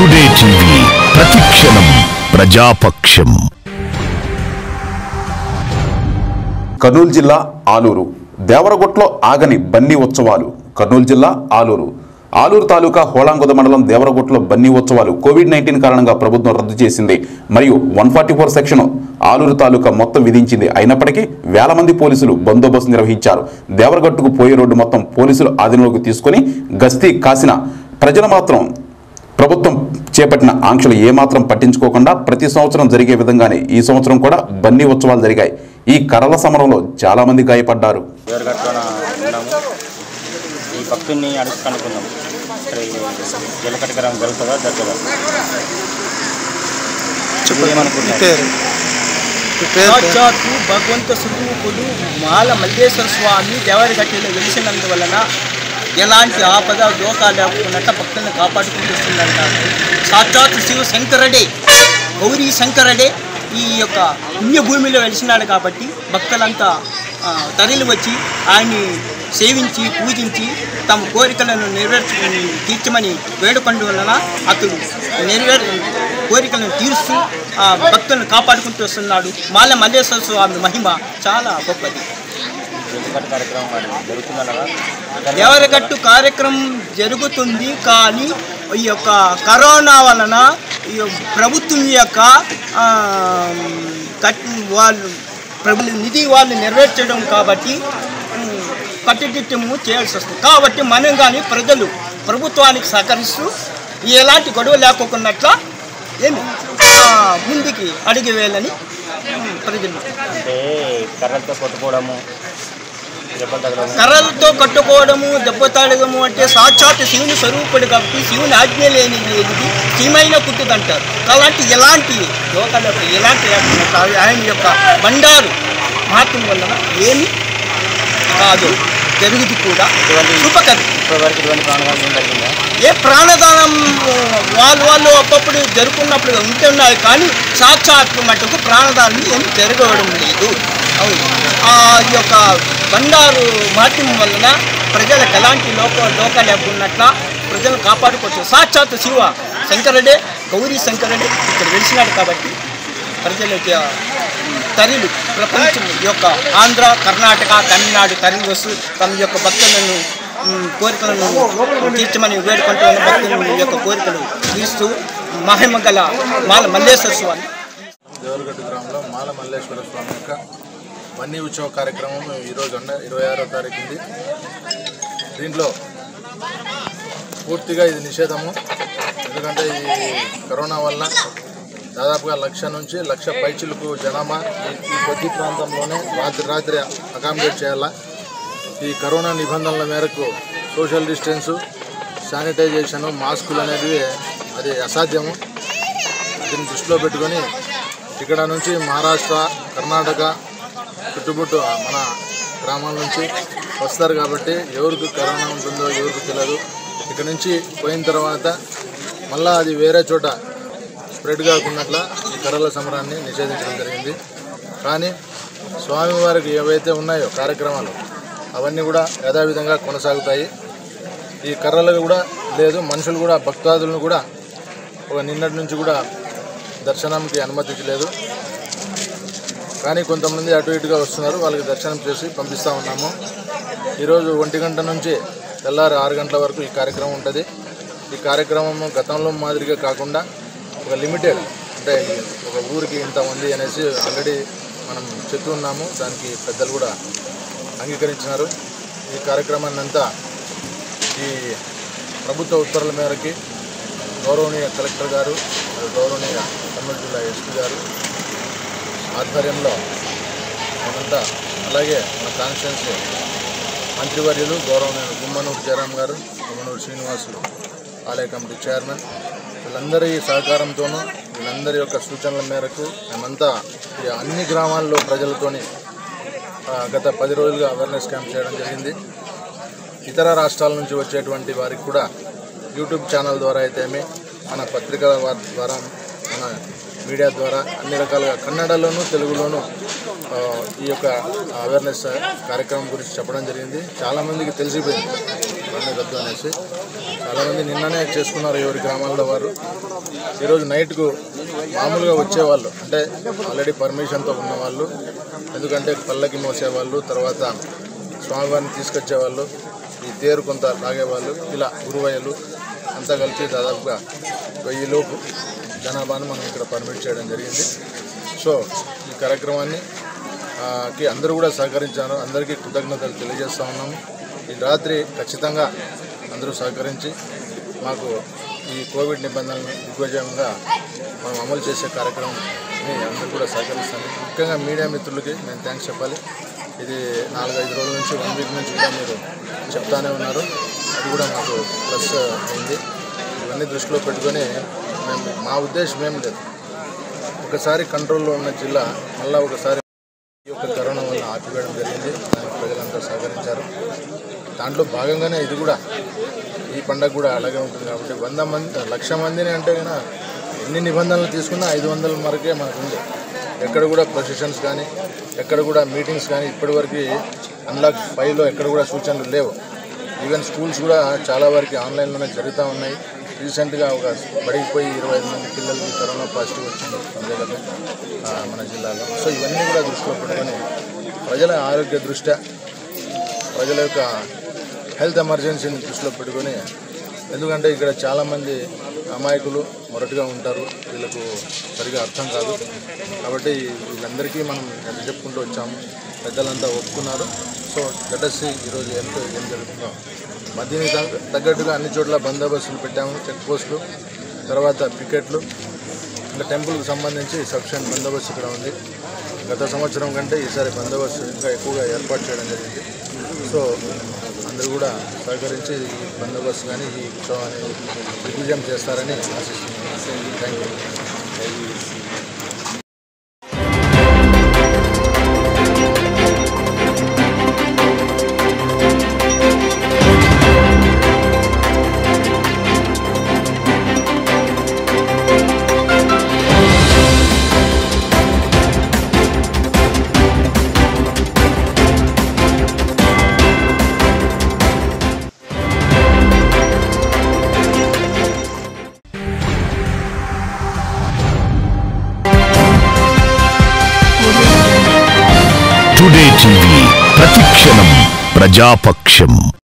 Today TV ప్రతిక్షణం ప్రజాపక్షం కర్నూలు జిల్లా ఆలూరు దేవరగొట్లో ఆగని బన్నీ ఉత్సవాలు కర్నూలు జిల్లా ఆలూరు ఆలూరు తాలూకా హోళాంగుద మండలం దేవరగొట్లో బన్నీ ఉత్సవాలు కోవిడ్ నైన్టీన్ కారణంగా ప్రభుత్వం రద్దు చేసింది మరియు one forty four section Aluru taluka మొత్తం విధించింది అయినప్పటికీ వేల మంది పోలీసులు బందోబస్తు నిర్వహించారు దేవరగట్టుకు పోయే రోడ్డు మొత్తం పోలీసులు ఆధీనంలోకి తీసుకొని గస్తీ కాసిన ప్రజలు మాత్రం ప్రభుత్వం చేపట్టిన ఆంక్షలు ఏమాత్రం పట్టించుకోకుండా ప్రతి సంవత్సరం జరిగే విధంగానే ఈ సంవత్సరం కూడా బన్నీ ఉత్సవాలు జరిగాయి ఈ కరల సమరంలో చాలా మంది గాయపడ్డారు దేవరగట్టున ఉన్నాము ఈ భక్తుల్ని అడుగు కనుక్కుందాం ఇక్కడ ఈ జలకట్ట గ్రామం జరుగుతుందా జరుగుతుందా ఏమనుకుంటున్నారు పేరు మీ పేరు సాక్షాత్తు భగవంత స్వరూపుడు మాల మల్లేశ్వర స్వామి దేవరగట్టిలో వెలిసినందువలన ఎలాంటి ఆపద దోషాలు లేకున్నట్ట భక్తులను కాపాడుకుంటూ వస్తుందంటారు సాక్షాత్తు శివ శంకరుడే గౌరీ శంకరుడే ఈ యొక్క పుణ్యభూమిలో వెలిసినాడు కాబట్టి భక్తులంతా ఆ, తరలి వచ్చి ఆయన్ని సేవించి పూజించి తమ కోరికలను నెరవేర్చు తీర్చమని వేడుకొండు వలన అతడు నెరవేర్ కోరికలను తీరుస్తూ ఆ భక్తులను కాపాడుకుంటూ వస్తున్నాడు మాల మల్లేశ్వర స్వామి మహిమ చాలా గొప్పది జలకట్ట కార్యక్రమం మరి జరుగుతుందా ఎవరికట్టు కార్యక్రమం జరుగుతుంది కానీ ఈ యొక్క కరోనా వలన ఈ యొక్క ప్రభుత్వం యొక్క ఆ, కట్ వాళ్ళు ప్రభుత్వ నిధి వాళ్ళు నెరవేర్చడం కాబట్టి ఉమ్, కట్టుదిట్టము చేయాల్సి వస్తుంది కాబట్టి మనం కానీ ప్రజలు ప్రభుత్వానికి సహకరిస్తూ ఎలాంటి గొడవ లేకోకున్నట్ల ఏమి ఆ, ముందుకి అడిగి వేయాలని ఉమ్, ప్రజలు అంటే కర్రలతో కొట్టుకోవడము దెబ్బలు తగలము కర్రలతో కట్టుకోవడము దెబ్బతాడగము అంటే సాక్షాత్ శివుని స్వరూపుడు కాబట్టి శివుని ఆజ్ఞ లేని లేనిది శివమైన కుట్టుదంటారు అలాంటి ఎలాంటి లోకాలకు ఎలాంటి లేకుండా కాదు. ఆయన యొక్క బండారు మహాత్మ వలన ఏమి కాదు జరుగుది కూడా శుభకరం ఇప్పటివరకు ఇటువంటి ప్రాణాలు ఏం జరిగిందా ఏ ప్రాణదానం వాళ్ళు వాళ్ళు అప్పుడప్పుడు జరుపుకున్నప్పుడు ఉంటున్నాయి కానీ సాక్షాత్ మటుకు ప్రాణదానం ఏం జరగడం లేదు అవును ఆ యొక్క బండారు మాధ్యమం వలన ప్రజలకు ఎలాంటి లోక లోక లేకున్నట్ల ప్రజలను కాపాడుకోవచ్చు సాక్షాత్ శివ శంకరుడే గౌరీ శంకరుడే ఇక్కడ వెలిసినాడు కాబట్టి ప్రజలకి ఆ, తరలి ప్రపంచం యొక్క ఆంధ్ర కర్ణాటక తమిళనాడు తరలి వస్తూ తమ యొక్క భక్తులను ఉమ్, కోరికలను తీర్చమని వేడుకుంటూ ఉన్న భక్తుల యొక్క కోరికలు తీరుస్తూ మహిమగల మాల మల్లేశ్వర స్వామి దేవరగడ్డ గ్రామంలో మాల మల్లేశ్వర స్వామి యొక్క వన్నీ ఉత్సవ కార్యక్రమం ఈరోజు ఉన్న ఇరవై ఆరో తారీఖు ఉంది దీంట్లో పూర్తిగా ఇది నిషేధము ఎందుకంటే ఈ కరోనా వల్ల దాదాపుగా లక్ష నుంచి లక్ష పైచులకు జనాభా ఈ- ఈ కొద్ది ప్రాంతంలోనే రాత్రి రాత్రి అకామిడేట్ చేయాలా ఈ కరోనా నిబంధనల మేరకు సోషల్ డిస్టెన్సు శానిటైజేషను మాస్కులు అనేవి అది అసాధ్యము దీన్ని దృష్టిలో పెట్టుకొని ఇక్కడ నుంచి మహారాష్ట్ర కర్ణాటక చుట్టుముట్టు మన గ్రామాల నుంచి వస్తారు కాబట్టి ఎవరికి కరోనా ఉంటుందో ఎవరికి తెలియదు ఇక్కడ నుంచి పోయిన తర్వాత మళ్ళా అది వేరే చోట స్ప్రెడ్ కాకున్నట్ల ఈ కర్రల సమరాన్ని నిషేధించడం జరిగింది కానీ స్వామివారికి ఏవైతే ఉన్నాయో కార్యక్రమాలు అవన్నీ కూడా యథావిధంగా కొనసాగుతాయి ఈ కర్రలు కూడా లేదు మనుషులు కూడా భక్తాదులను కూడా ఒక నిన్నటి నుంచి కూడా దర్శనంకి అనుమతించలేదు కానీ కొంతమంది అటు ఇటుగా వస్తున్నారు వాళ్ళకి దర్శనం చేసి పంపిస్తూ ఉన్నాము ఈరోజు ఒంటి గంట నుంచి తెల్లారి ఆరు గంటల వరకు ఈ కార్యక్రమం ఉంటుంది ఈ కార్యక్రమం గతంలో మాదిరిగా కాకుండా ఒక లిమిటెడ్ అంటే ఒక ఊరికి ఇంతమంది అనేసి ఆల్రెడీ మనం చెప్తూ ఉన్నాము దానికి పెద్దలు కూడా అంగీకరించినారు ఈ కార్యక్రమాన్ని అంతా ఈ ప్రభుత్వ ఉత్తర్వుల మేరకి గౌరవనీయ కలెక్టర్ గారు మరియు గౌరవనీయ కర్నూలు జిల్లా ఎస్పీ గారు ఆధ్వర్యంలో మనంతా అలాగే మన కాన్స్టిట్యున్సీ మంత్రివర్యులు గౌరవనీయ గుమ్మనూరు జయరాం గారు గుమ్మనూరు శ్రీనివాసులు ఆలయ కమిటీ చైర్మన్ వీళ్ళందరి సహకారంతోనూ వీళ్ళందరి యొక్క సూచనల మేరకు మేమంతా ఈ అన్ని గ్రామాల్లో ప్రజలతోని ఆ, గత పది రోజులుగా అవేర్నెస్ క్యాంప్ చేయడం జరిగింది ఇతర రాష్ట్రాల నుంచి వచ్చేటువంటి వారికి కూడా యూట్యూబ్ ఛానల్ ద్వారా అయితేమి మన పత్రికల వా- ద్వారా మన మీడియా ద్వారా అన్ని రకాలుగా కన్నడలోను తెలుగులోను ఆ, ఈ యొక్క అవేర్నెస్ కార్యక్రమం గురించి చెప్పడం జరిగింది చాలామందికి తెలిసిపోయింది బండి రద్దు అనేసి చాలామంది నిన్ననే చేసుకున్నారు ఎవరి గ్రామాల్లో వారు ఈరోజు నైట్కు మామూలుగా వచ్చేవాళ్ళు అంటే ఆల్రెడీ పర్మిషన్తో ఉన్నవాళ్ళు ఎందుకంటే పల్లకి మోసేవాళ్ళు తర్వాత స్వామివారిని తీసుకొచ్చేవాళ్ళు ఈ తేరు కొంత లాగేవాళ్ళు ఇలా గురువయ్యలు అంతా కలిసి దాదాపుగా వెయ్యి లోపు జనాభాను మనం ఇక్కడ పర్మిట్ చేయడం జరిగింది సో ఈ కార్యక్రమాన్ని ఆ, కి అందరూ కూడా సహకరించారు అందరికీ కృతజ్ఞతలు తెలియజేస్తా ఉన్నాము ఈ రాత్రి ఖచ్చితంగా అందరూ సహకరించి మాకు ఈ కోవిడ్ నిబంధనలను దిగ్విజయంగా మనం అమలు చేసే కార్యక్రమాన్ని అందరూ కూడా సహకరిస్తాను ముఖ్యంగా మీడియా మిత్రులకి నేను థ్యాంక్స్ చెప్పాలి ఇది నాలుగైదు రోజుల నుంచి వన్ వీక్ నుంచి కూడా మీరు చెప్తానే ఉన్నారు అది కూడా మాకు ప్లస్ అయింది ఇవన్నీ దృష్టిలో పెట్టుకొని మేము మా ఉద్దేశం ఏం లేదు ఒకసారి కంట్రోల్లో ఉన్న జిల్లా మళ్ళా ఒకసారి ఈ యొక్క కరోనా వల్ల ఆపివేయడం జరిగింది దానికి ప్రజలంతా సహకరించారు దాంట్లో భాగంగానే ఇది కూడా ఈ పండగ కూడా అలాగే ఉంటుంది కాబట్టి వంద మంది లక్ష మందిని అంటే కనుక ఎన్ని నిబంధనలు తీసుకున్నా ఐదు వందల వరకే మనకు ఉంది ఎక్కడ కూడా ప్రొసెషన్స్ కానీ ఎక్కడ కూడా మీటింగ్స్ కానీ ఇప్పటివరకు అన్లాక్ ఫైవ్లో ఎక్కడ కూడా సూచనలు లేవు ఈవెన్ స్కూల్స్ కూడా చాలా వరకు ఆన్లైన్లోనే జరుగుతూ ఉన్నాయి రీసెంట్గా ఒక బడికి పోయి ఇరవై ఐదు మంది పిల్లలకి కరోనా పాజిటివ్ వచ్చింది ప్రజలకు ఆ, మన జిల్లాలో సో ఇవన్నీ కూడా దృష్టిలో పెట్టుకొని ప్రజల ఆరోగ్య దృష్ట్యా ప్రజల యొక్క హెల్త్ ఎమర్జెన్సీని దృష్టిలో పెట్టుకొని ఎందుకంటే ఇక్కడ చాలామంది అమాయకులు మొరటుగా ఉంటారు వీళ్ళకు సరిగా అర్థం కాదు కాబట్టి వీళ్ళందరికీ మనం ఎంత చెప్పుకుంటూ వచ్చాము పెద్దలంతా ఒప్పుకున్నారు సో గడ్డసి ఈరోజు ఎంత ఏం జరుగుతుందో మధ్యని తగ్గ- తగ్గట్టుగా అన్ని చోట్ల బందోబస్తులు పెట్టాము చెక్ పోస్టులు తర్వాత పికెట్లు ఇంకా టెంపుల్కి సంబంధించి సఫిషియెంట్ బందోబస్తు ఇక్కడ ఉంది గత సంవత్సరం కంటే ఈసారి బందోబస్తు ఇంకా ఎక్కువగా ఏర్పాటు చేయడం జరిగింది సో అందరూ కూడా సహకరించి ఈ బందోబస్తు కానీ ఈ ఉత్సవాన్ని దిగ్విజయం చేస్తారని ఆశిస్తున్నాను థ్యాంక్ యూ టుడే టీవీ ప్రతిక్షణం ప్రజాపక్షం